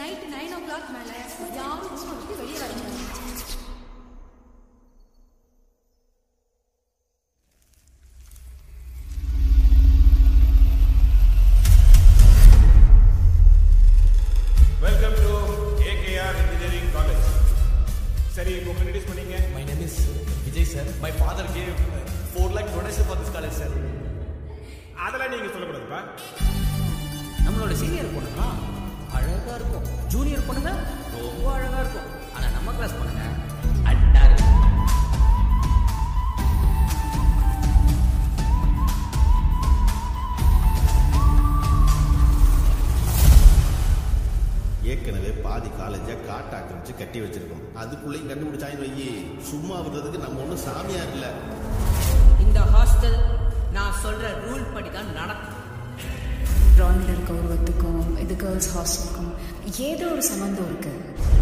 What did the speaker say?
Night nine ஓ clock மேலே யாரும் ரூமை விட்டு வெளியே வரீங்க welcome to AKR engineering college சரி இப்போ இன்ட்ரடியூஸ் பண்ணீங்க My name is Vijay sir. My father gave 4 lakh donation for this college sir. அதெல்லாம் நீங்க சொல்லக்கூடாதுப்பா நம்மளோட சீனியர் பொண்ணுங்க அழகா இருக்கும் ஜூனியர் பொண்ணுங்க ரொம்ப அழகா இருக்கும் ஆனா நம்ம கிளாஸ் பொண்ணுங்க அட்டா இருக்கும் ஏற்கனவே பாதி காலேஜை காட்ட ஆக்கிரமிச்சு கட்டி வச்சிருக்கோம் அதுக்குள்ளேயும் கண்டுபிடிச்சாங்க வையி சும்மா விடுறதுக்கு நம்ம ஒன்றும் சாமியார் இல்லை இந்த ஹாஸ்டல் நான் சொல்ற ரூல் படி தான் நடக்கும் கிரவுண்டில் இருக்க உருவத்துக்கும் இது கேர்ள்ஸ் ஹாஸ்டலுக்கும் ஏதோ ஒரு சம்மந்தம் இருக்கு